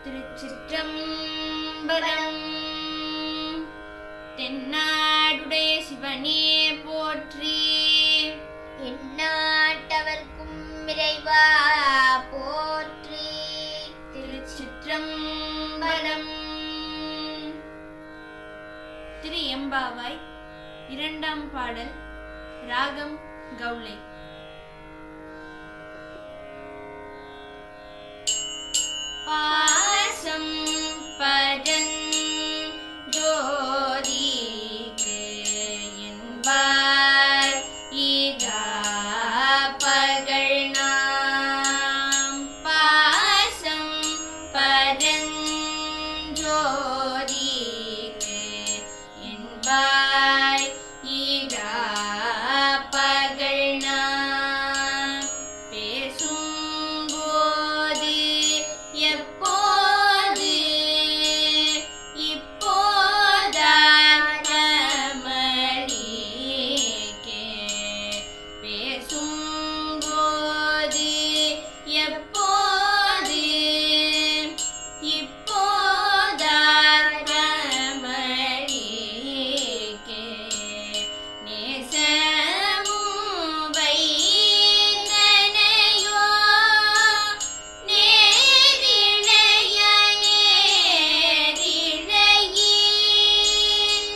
திருச்சிற்றம்பலம் தென்னாடுடைய சிவனே போற்றி எந்நாட்டவர்க்கும் இறைவா போற்றி திருச்சிற்றம்பலம் திரு எம்பாவாய் இரண்டாம் பாடல் ராகம் கௌளை பாசம் பதன் ஜோதிக்கு என்பார் ஈகா பகல் நாம் பாசம் பதன் ஜோதிக்கு என்பார் ஈகா பகல் நாம் பேசும்போது எப்போது இப்போதாமலிக்கே பேசும்போது எப்போது இப்போதாமலிக்கே நேசமும் வைத்தனையோ நேரிழைய நேரிழையில்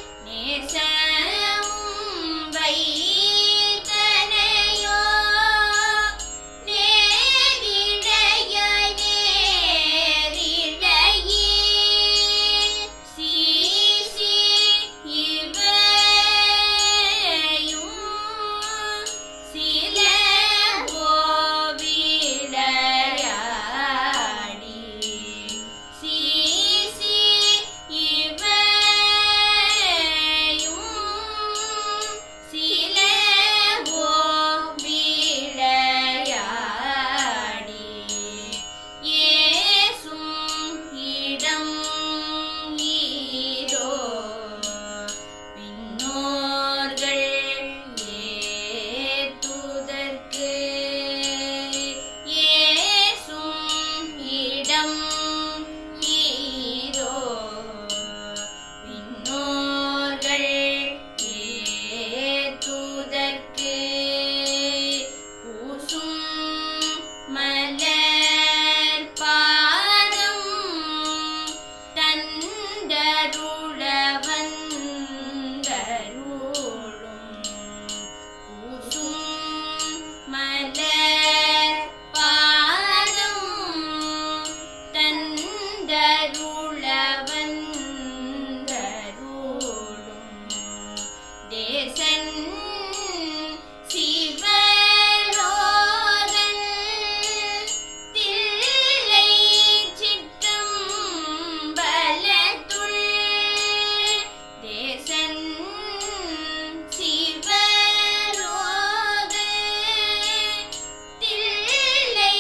நேசமும் வைத்தனையோ நேரிழைய நேரிழையில் சீசி இவையும் சில ஓவிளையாடி சீசி இவையும் சில ஓவிளையாடி ஏசும் இடம் ஈரோ விண்ணோர்கள் ஏத்துதற்கு ஏசும் இடம் ஈரோ விண்ணோர்கள் ஏத்துதற்கு பூசும் மலர் பாதம் தந்தருள வந்தருளும் பூசும் மலர் பாதம் தந்தருள வந்தருளும் தேசன் சிவலோகன் தில்லை சிற்றம்பலத்துள் தேசன் சிவலோகன் தில்லை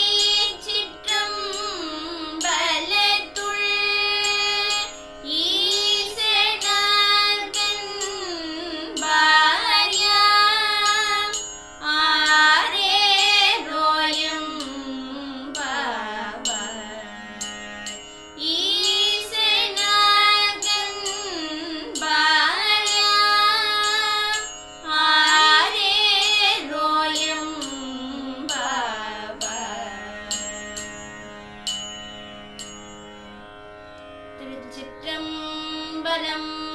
சிற்றம்பலத்துள் ஈசனார்கன் பாரியா ஆரேரோயம் பாவாய் ஈசனார்கன் பாரியா ஆரேரோயம் பாவாய் திருச்சிற்றம்பலம்